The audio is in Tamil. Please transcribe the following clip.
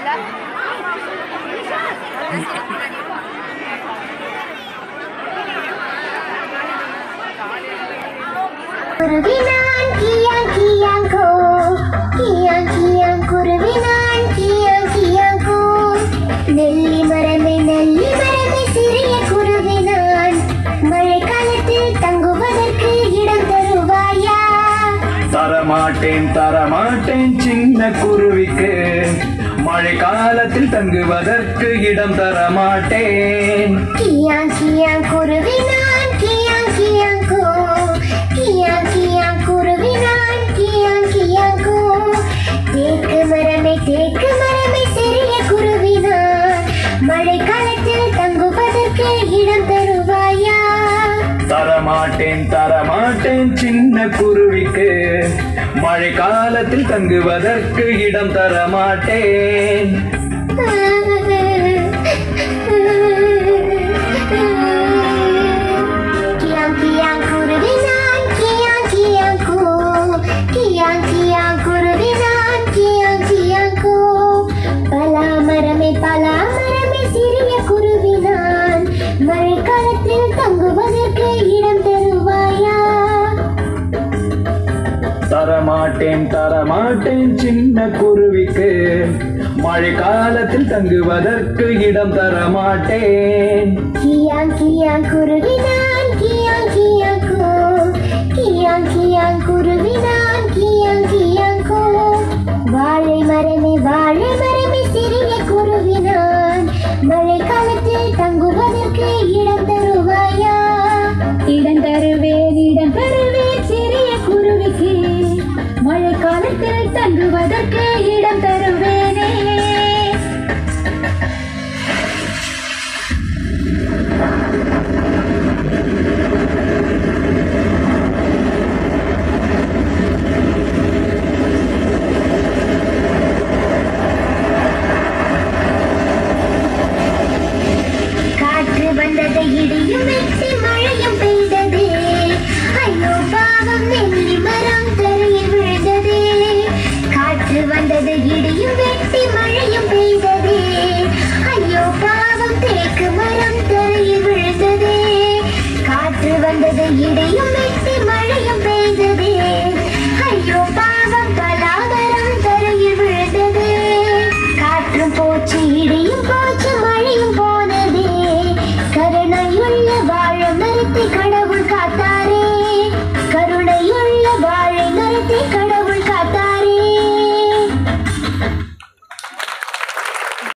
குருவினான் கியாங் கியாங்கோ கியாங் கியாங் குருவினான் கியாங் கியாங்கோ நெல்லி மரமே நெல்லி மரமே சிறிய குருவினான் மழைக்காலத்தில் தங்குவதற்கு இடம் தருவாயா தரமாட்டேன் தரமாட்டேன் சின்ன குருவிக்கு மழை காலத்தில் தங்குவதற்கு இடம் தரமாட்டேன் கியாங் கியாங் குருவினான் கியாங் கியாங்கோ கியாங் கியாங் குருவினான் கியாங் கியாங்கோ தேக்கு மரமே தேக்கு மரமே சிறிய குருவினான் மழைக்காலத்தில் தங்குவதற்கு இடம் தருவாயா தரமாட்டேன் தரமாட்டேன் சின்ன குருவிக்கு மழை காலத்தில் தங்குவதற்கு இடம் தரமாட்டேன் கியாங் கியாங் குருவினான் கியாங் கியாங் கூ கியாங் கியாங் குருவினான் கியாங் கியாங் கூ பலா மரமே பலா மரமே சிறிய குருவினான் மழைக்காலத்தில் தங்குவதற்கு இடம் தருவாயா தரமாட்டேன் தரமாட்டேன் சின்ன குருவிக்கு மழை காலத்தில் தங்குவதற்கு இடம் தரமாட்டேன் கியாங் கியாங் குருவினான் கியாங் கியாங் கூ கியாங் கியாங் குருவினான் கியாங் கியாங் கூ வாழை மரமே